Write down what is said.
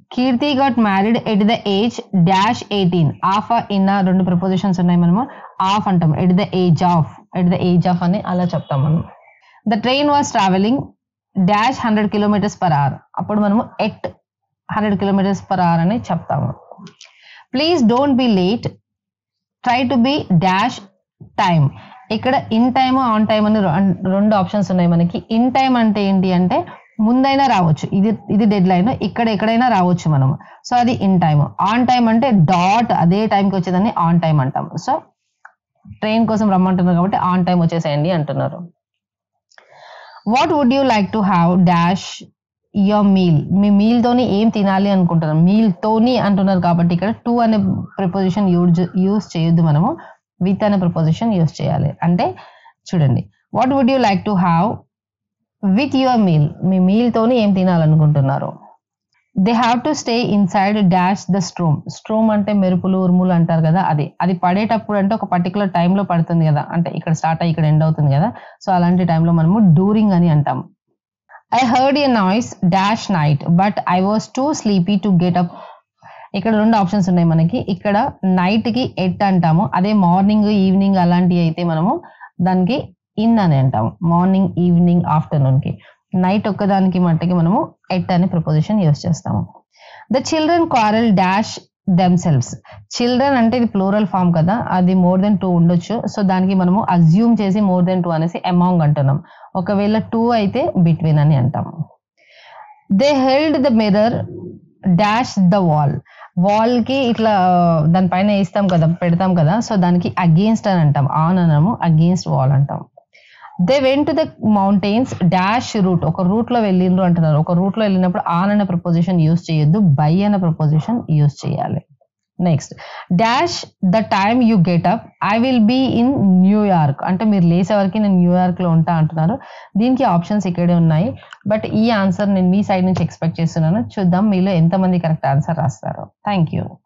Keerthi got married at the age dash eighteen of in రెండు prepositions ఉన్నాయి మనము of అంటాం at the age of at the age of అని అలా చెప్తాం మనం the train was travelling dash hundred kilometres per hour అప్పుడు మనము at hundred kilometres per hour అని చెప్తాము please don't be late try to be dash time ఇక్కడ in time on time అని రెం- రెండు ఆప్షన్స్ ఉన్నాయి మనకి ఇన్ టైం అంటే ఏంటి అంటే ముందైనా రావచ్చు ఇది ఇది డెడ్ లైన్ ఇక్కడ ఎక్కడైనా రావచ్చు మనం సో అది ఇన్ టైమ్ ఆన్ టైం అంటే డాట్ అదే టైంకి వచ్చేదాన్ని ఆన్ టైం అంటాం సో ట్రైన్ కోసం రమ్మంటున్నారు కాబట్టి ఆన్ టైం వచ్చేసేయండి అంటున్నారు what would you like to have dash your meal మీ మీల్ తోని ఏం తినాలి అనుకుంటున్నారు మీల్ తోని అంటున్నారు కాబట్టి ఇక్కడ టూ అనే ప్రిపోజిషన్ యూజ్ యూజ్ చేయొద్దు మనము విత్ అనే ప్రిపోజిషన్ యూజ్ చేయాలి అంటే చూడండి what would you like to have with your meal మీ మీల్ తోని ఏం తినాలనుకుంటున్నారు they have to stay inside dash the storm storm అంటే మెరుపులు ఉరుములు అంటారు కదా అది అది పడేటప్పుడు అంటే ఒక పర్టికులర్ టైంలో పడుతుంది కదా అంటే ఇక్కడ స్టార్ట్ అయ్యి ఇక్కడ ఎండ్ అవుతుంది కదా సో అలాంటి టైంలో మనము డూరింగ్ అని అంటాం I heard a noise dash night but I was too sleepy to get up ఇక్కడ రెండు ఆప్షన్స్ ఉన్నాయి మనకి ఇక్కడ నైట్ కి ఎట్ అంటాము అదే మార్నింగ్ ఈవినింగ్ అలాంటివి అయితే మనము దానికి ఇన్ అని అంటాము మార్నింగ్ ఈవినింగ్ ఆఫ్టర్నూన్ కి నైట్ ఒక్కదానికి మట్టుకి మనము ఎట్ అనే ప్రపోజిషన్ యూస్ చేస్తాము the children quarrel dash themselves children అంటే ఇది ప్లూరల్ ఫామ్ కదా అది మోర్ దెన్ టూ ఉండొచ్చు సో దానికి మనము అజ్యూమ్ చేసి మోర్ దెన్ టూ అనేసి అమాంగ్ అంటున్నాం ఒకవేళ టూ అయితే బిట్వీన్ అని అంటాం they held the mirror dash the wall wall కి ఇట్లా దానిపైన వేస్తాం కదా పెడతాం కదా సో దానికి అగేన్స్ట్ అని అంటాం ఆన్ అనము అగేన్స్ట్ వాల్ అంటాం they went to the mountains dash route ఒక రూట్ లో వెళ్ళిండ్రు అంటున్నారు ఒక రూట్ లో వెళ్ళినప్పుడు ఆన్ అనే ప్రపోజిషన్ యూస్ చేయొద్దు బై అనే ప్రపోజిషన్ యూస్ చేయాలి next dash the time you get up I will be in New York అంటే మీరు లేసే వరకు నేను న్యూయార్క్ లో ఉంటా అంటున్నారు దీనికి ఆప్షన్స్ ఇక్కడే ఉన్నాయి బట్ ఈ ఆన్సర్ నేను మీ సైడ్ నుంచి ఎక్స్పెక్ట్ చేస్తున్నాను చూద్దాం మీలో ఎంతమంది కరెక్ట్ ఆన్సర్ రాస్తారు థ్యాంక్ యూ